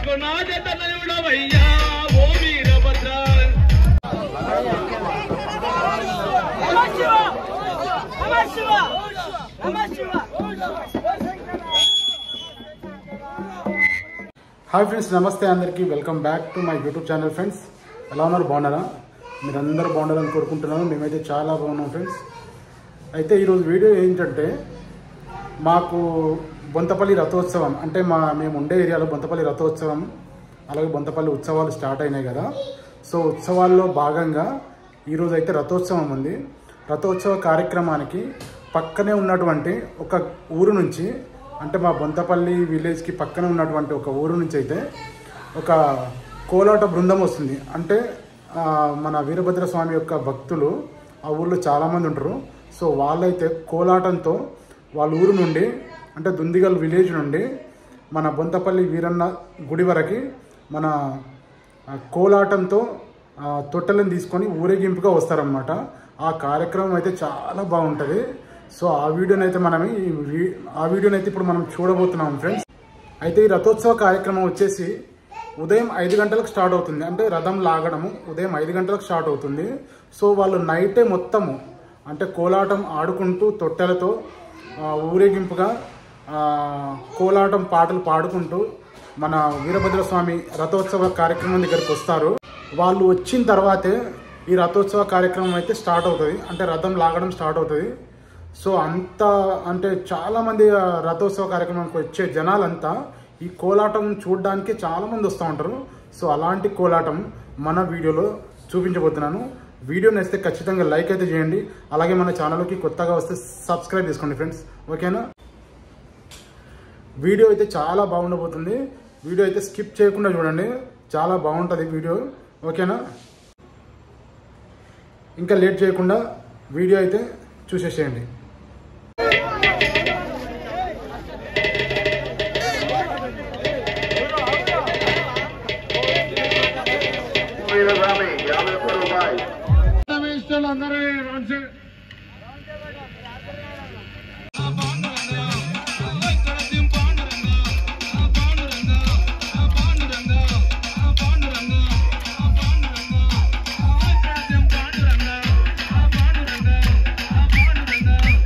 నాకు నా జత నిలవయ్యా ఓ వీరభద్ర హాయ్ ఫ్రెండ్స్ నమస్తే అందరికీ welcome back to my YouTube channel friends ఎలా ఉన్నారు బాగున్నారా మీరందరూ బాగున్నారని కోరుకుంటున్నాను మేమైతే చాలా బాగున్నాం ఫ్రెండ్స్ అయితే ఈరోజు వీడియో ఏంటంటే మాకు బొంతపల్లి రథోత్సవం అంటే మా మేము ఉండే ఏరియాలో బొంతపల్లి రథోత్సవం అలాగే బొంతపల్లి ఉత్సవాలు స్టార్ట్ అయినాయి కదా సో ఉత్సవాల్లో భాగంగా ఈరోజు అయితే రథోత్సవం ఉంది రథోత్సవ కార్యక్రమానికి పక్కనే ఉన్నటువంటి ఒక ఊరు నుంచి అంటే మా బొంతపల్లి విలేజ్కి పక్కన ఉన్నటువంటి ఒక ఊరు నుంచి అయితే ఒక కోలాట బృందం వస్తుంది అంటే ఆ, మన వీరభద్ర స్వామి యొక్క భక్తులు ఆ ఊర్లో చాలామంది ఉంటారు సో వాళ్ళైతే కోలాటంతో వాళ్ళ ఊరు నుండి అంటే దుందిగల్ విలేజ్ నుండి మన బొంతపల్లి వీరన్న గుడి వరకు మన ఆ, కోలాటంతో ఆ, తొట్టెలను తీసుకొని ఊరేగింపుగా వస్తారనమాట ఆ కార్యక్రమం అయితే చాలా బాగుంటుంది సో ఆ వీడియోని అయితే మనం ఈ వీ- ఆ వీడియోని అయితే ఇప్పుడు మనం చూడబోతున్నాం ఫ్రెండ్స్ అయితే ఈ రథోత్సవ కార్యక్రమం వచ్చేసి ఉదయం ఐదు గంటలకు స్టార్ట్ అవుతుంది అంటే రథం లాగడము ఉదయం ఐదు గంటలకు స్టార్ట్ అవుతుంది సో వాళ్ళు నైటే మొత్తము అంటే కోలాటం ఆడుకుంటూ తొట్టెలతో ఆ, ఊరేగింపుగా ఆ, కోలాటం పాటలు పాడుకుంటూ మన వీరభద్ర స్వామి రథోత్సవ కార్యక్రమం దగ్గరికి వస్తారు వాళ్ళు వచ్చిన తర్వాతే ఈ రథోత్సవ కార్యక్రమం అయితే స్టార్ట్ అవుతుంది అంటే రథం లాగడం స్టార్ట్ అవుతుంది సో అంత అంటే చాలా మంది ఆ రథోత్సవ కార్యక్రమానికి వచ్చే జనాలంతా ఈ కోలాటం చూడడానికి చాలా మంది వస్తూ ఉంటారు సో అలాంటి కోలాటం మన వీడియోలో చూపించబోతున్నాను వీడియో నచ్చితే ఖచ్చితంగా లైక్ అయితే చేయండి అలాగే మన ఛానల్కి కొత్తగా వస్తే సబ్స్క్రైబ్ చేసుకోండి ఫ్రెండ్స్ ఓకేనా వీడియో అయితే చాలా బాగుండబోతుంది వీడియో అయితే స్కిప్ చేయకుండా చూడండి చాలా బాగుంటుంది వీడియో ఓకేనా ఇంకా లేట్ చేయకుండా వీడియో అయితే చూసేసేయండి పాండురంగా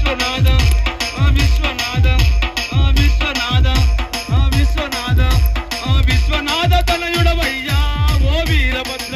విశ్వనాథ ఆ విశ్వనాథ ఆ విశ్వనాథ ఆ విశ్వనాథ ఆ విశ్వనాథ తనయుడవయ్యా ఓ వీరభద్ర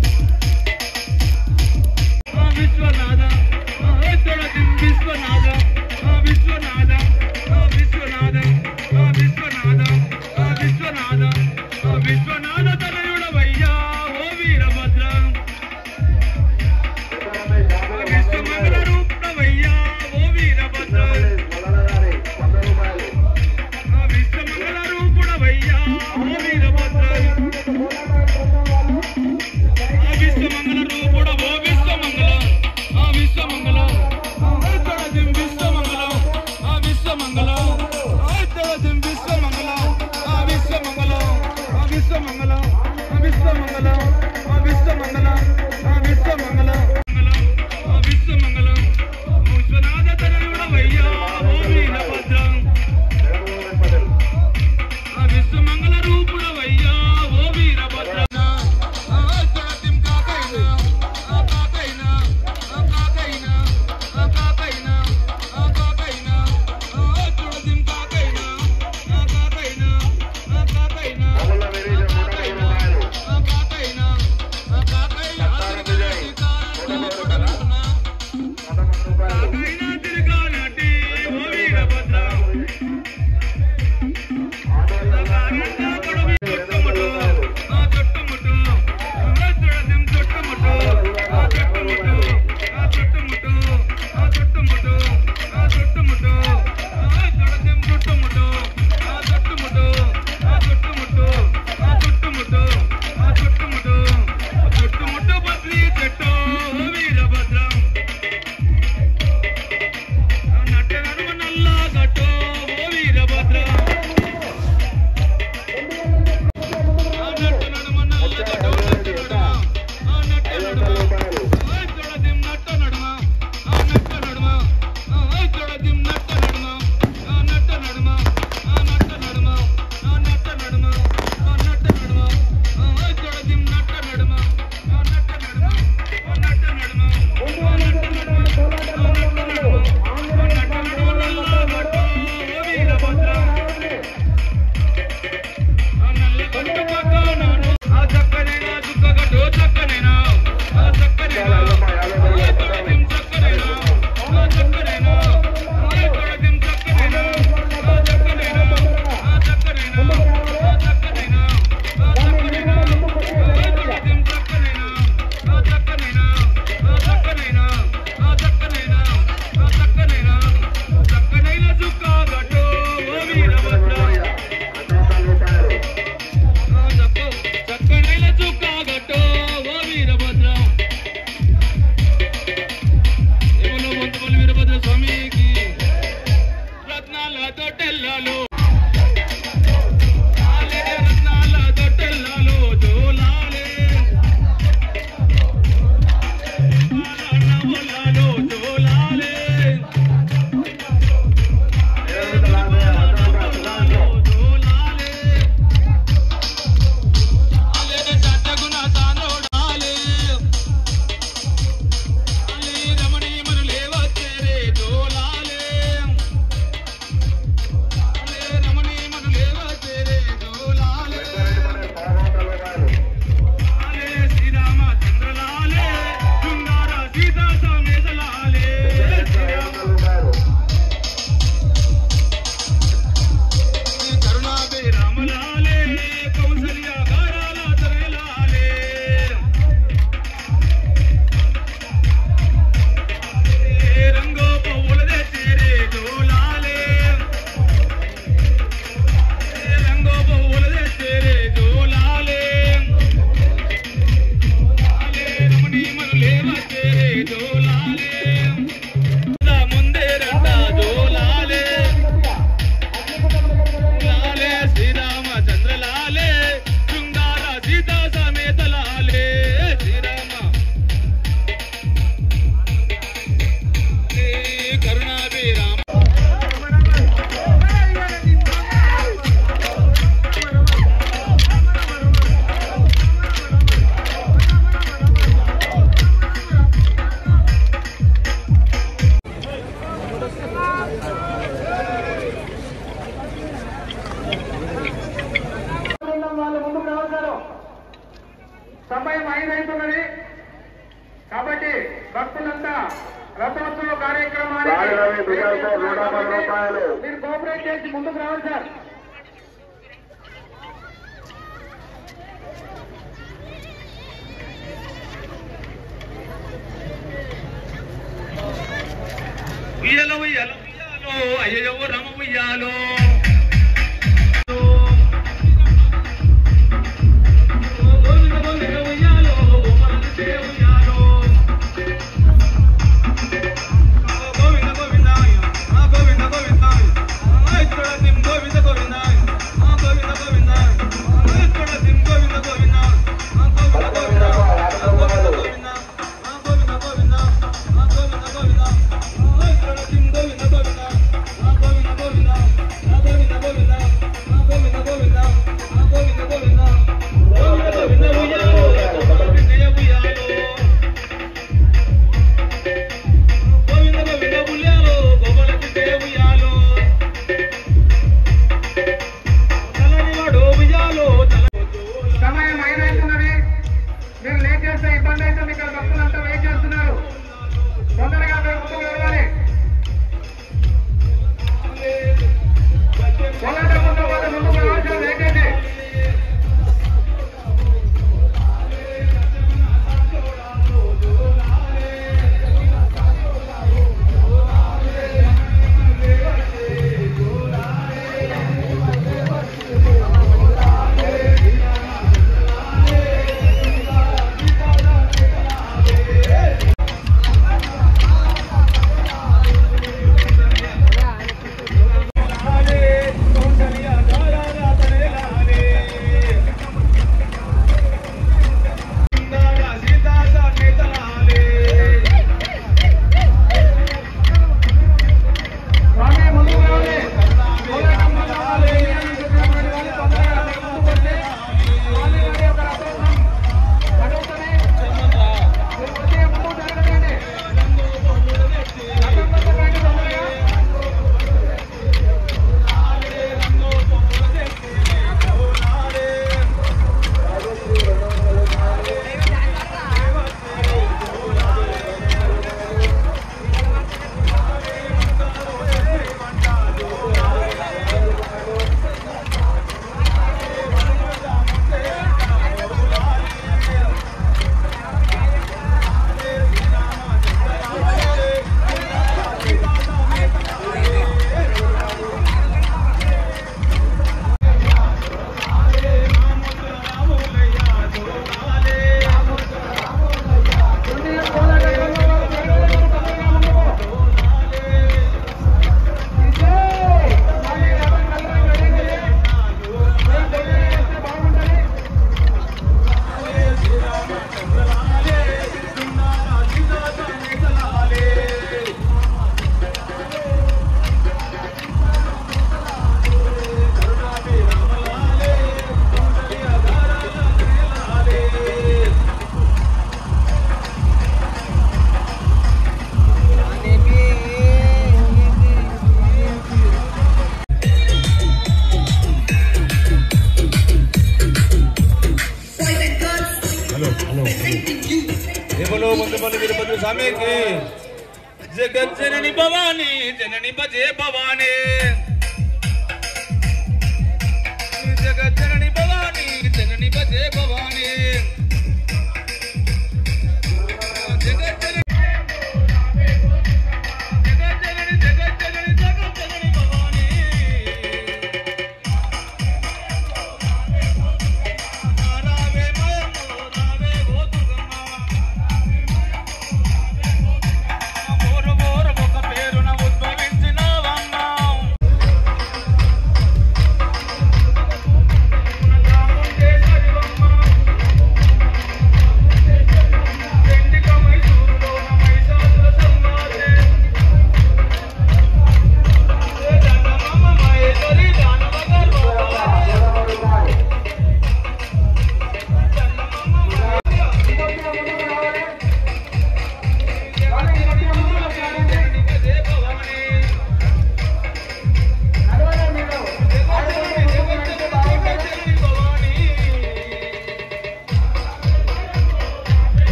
ఆ విశ్వనాథ ఆ తొడది విశ్వనాథ ఆ విశ్వనాథ ఆ విశ్వనాథ ఆ విశ్వనాథ ఆ విశ్వనాథ ఆ విశ్వనాథ తనయుడవయ్యా ఓ వీరభద్ర ఆ విశ్వమంగళ రూపవయ్యా ఓ వీరభద్ర ఆ విశ్వమంగళ రూపుడవయ్యా ఓ వీరభద్ర ఆ విశ్వమంగళ రూపుడ ఓ విశ్వమంగళ ఆ విశ్వమంగళ ఆ తొడదిం విశ్వమంగళ ఆ విశ్వమంగళ ఆ తొడదిం విశ్వమంగళ ఆ విశ్వమంగళ ఆ విశ్వమంగళ ఆ విశ్వమంగళ ఆ విశ్వమంగళ ఆ విశ్వమంగళ ఆ విశ్వమంగళ విశ్వనాథ తనయుడవయ్యా ఓ వీరభద్ర ఆ విశ్వమంగళ రూపుడవయ్యా ఓ వీరభద్ర ఆ తొడదిం కాకైనా ఆ కాకైనా ఆ కాకైనా ఆ కాకైనా ఆ కాకైనా ఆ తొడదిం కాకైనా ఆ కాకైనా ఆ కాకైనా ఆ కాకైనా ఆ కాకైనా ఆ కాకైనా కాకైనా తిరగానటి ఓ వీరభద్ర వీరభద్రం నట్ట నడుమ నల్లా గట్టో ఓ వీరభద్ర ఆ నట్ట నడుమ నల్ల గట్టో నట్ట నడుమ ఆ నట్ట నడుమ ఆ తొడదిం నట్ట నడుమ ఆ నట్ట నడుమ ఆ తొడదిం నట్ట నడుమ ఆ నట్ట నడుమ ఆ నట్ట నడుమ ఆ నట్ట నడుమ ఆ నట్ట నడుమ ఆ తొడదిం నట్ట నడుమ ఆ నట్ట నడుమ ఆ నట్ట నడుమ ఆ నట్ట నడుమ ఆ నట్ట నడుమ రత్నాల తొట్టెల్లాలో రత్నాల తొట్టెల్లాలో జోలాలే నవ్వులాలో జోలాలే జోలాలే ఆలే జట్టగుణ తానోడాలే ఆలే రమణీ మనులేవ తేరే జోలాలే ఆలే రమణీ మనులేవ తేరే జోలాలే ఆలే శ్రీరామ చంద్రలాలే సుందర సీతా సమేతలాలే కరుణాబే రామలాలే కౌసల్య గారాల తరలాలే రంగో పౌలదే తేరే జోలాలే రంగో పౌలదే తేరే జోలాలే ఆలే రమణీ మనులేవ తేరే జోలాలే ముందే రంట జోలాలే లాలే శ్రీరామచంద్ర లాలే శృంగార సీతా సమేత లాలే శ్రీరామ కరుణాభి రామ కాబట్టి భక్తులంతా రథోత్సవ కార్యక్రమానికి రాజధాని బియ్యంతో నూట పది రూపాయలు. మీరు కోఆపరేట్ చేసి ముందుకు రావాలి సార్ ఉయ్యాలో ఉయ్యాలో ఉయ్యాలో అయ్యో రమ ఉయ్యాలో గోవింద గోవింద ఉయ్యాలో గోపాలకృష్ణ ఉయ్యాలో గోవింద గోవింద ఆ గోవింద గోవింద ఆ ఇక్కడ దిం గోవింద గోవింద ఆ గోవింద గోవింద ఆ ఇక్కడ దిం గోవింద గోవింద ఆ గోవింద గోవింద ఆ గోవింద గోవింద ఆ గోవింద గోవింద ఆ గోవింద గోవింద ఆ ఇక్కడ దిం గోవింద గోవింద ఆ గోవింద గోవింద ఆ గోవింద గోవింద ఆ గోవింద గోవింద ఆ గోవింద గోవింద గోవింద గోవింద ఉయ్యాలో గోపాలకృష్ణ ఉయ్యాలో గోవింద గోవింద ఉయ్యాలో గోపాలకృష్ణ ఉయ్యాలో తలనివాడు ఉయ్యాలో తల సమయం అయినట్టున్నది మీరు లేట్ చేస్తే ఇబ్బంది అవుతుంది ఇక్కడ భక్తులంతా వెయిట్ చేస్తున్నారు తొందరగా మీరు ముందుకు వెళ్ళాలి పోలాటం ముందు వాళ్ళు ముందుకు రావాల్సిన లేట్ అయితే స్వామి ముందుకు రావాలి పోలాటం ముందు వాళ్ళు ఏమని చెప్పినటువంటి వాళ్ళు తొందరగా ముందుకు వస్తే స్వామి వారి యొక్క రథోత్సవం నడుస్తుంది. మీరు కొద్దిగా ముందుకు జరగండి రథం పక్కన తొందరగా కొద్దిగా పోలాటం ముందు వాళ్ళు జరగలేదు తొందరగా ముందుకు స్వామి రథం కలరం రెడీ చేయండి. మీరు తొందరగా చేస్తే బాగుంటుంది దేవలో ముందుపల్లి తిరుపతి స్వామికి జగజ్జనని భవాని జనని భజే భవాని జగజ్జనని భవాని జనని భజే భవాని జగజ్జనని జగజ్జనని జగజ్జనని జగజ్జనని భవాని రావే మాయమ్మ రావే ఓ దుర్గమ్మ బోరు బోరు ఒక పేరున ఉద్భవించినవమ్మ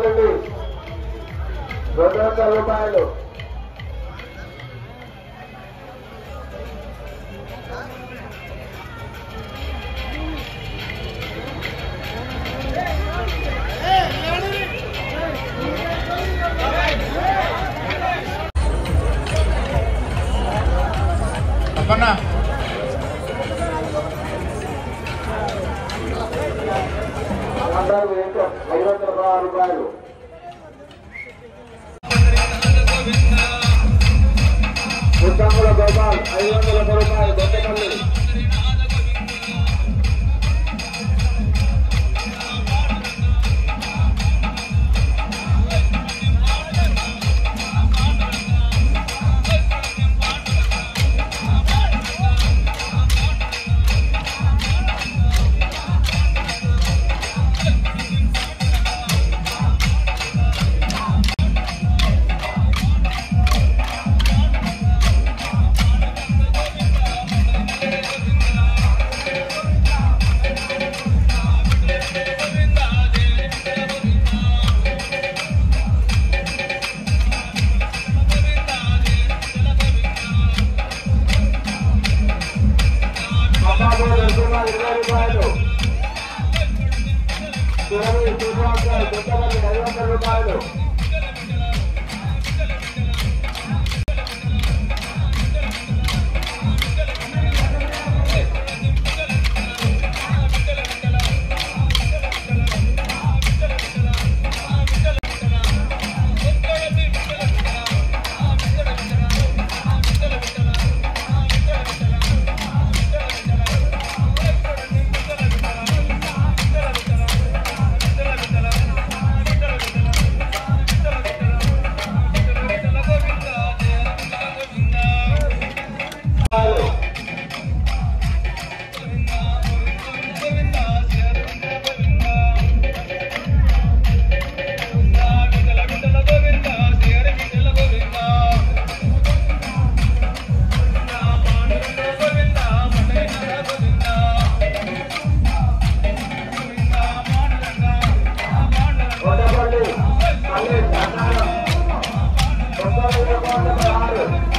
రెడ్డి రెండు వందల రూపాయలు తప్పన్నా అందరూ ఏంటో ఐదు వందల పదహారు రూపాయలు ఉత్తముల గోపాల్ ఐదు వందల ఒక రూపాయలు దొండపల్లి అబ్బాబు నరసింహ ఇరవై రూపాయలు సురవి శ్రీనివాస్ గారు దొండపల్లి ఐదు వందల రూపాయలు దొండపల్లి మళ్ళీ సన్నారం తొమ్మిది రూపాయల పదహారు